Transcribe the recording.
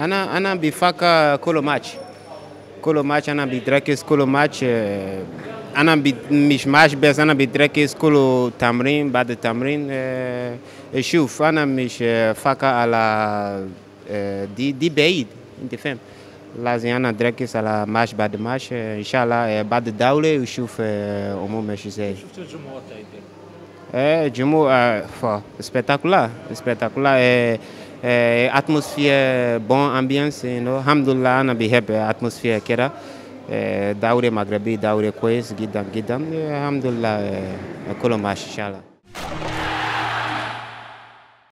انا انا بفكر كل ماتش كل ماتش انا بتركز كل ماتش آه، انا بت- مش ماتش بس انا بتركز كل تمرين بعد التمرين آه، شوف انا مش آه، فاكر على آه، دي دي بعيد انت فاهم لازم انا اتركز على ماتش بعد ماتش آه، ان شاء الله آه، بعد الدوري وشوف آه، امور ماشي ازاي شفت الجمهور تايدر É, Jimmo, é, fó, espetacular, espetacular. É, é, atmosfera, bom ambiente, you know. Alhamdulillah, ana be happy atmosfera que era. É, daure Maghrebi, daure coisa, gidam, gidam. É, Alhamdulillah, é, é, Kolomash, inshallah.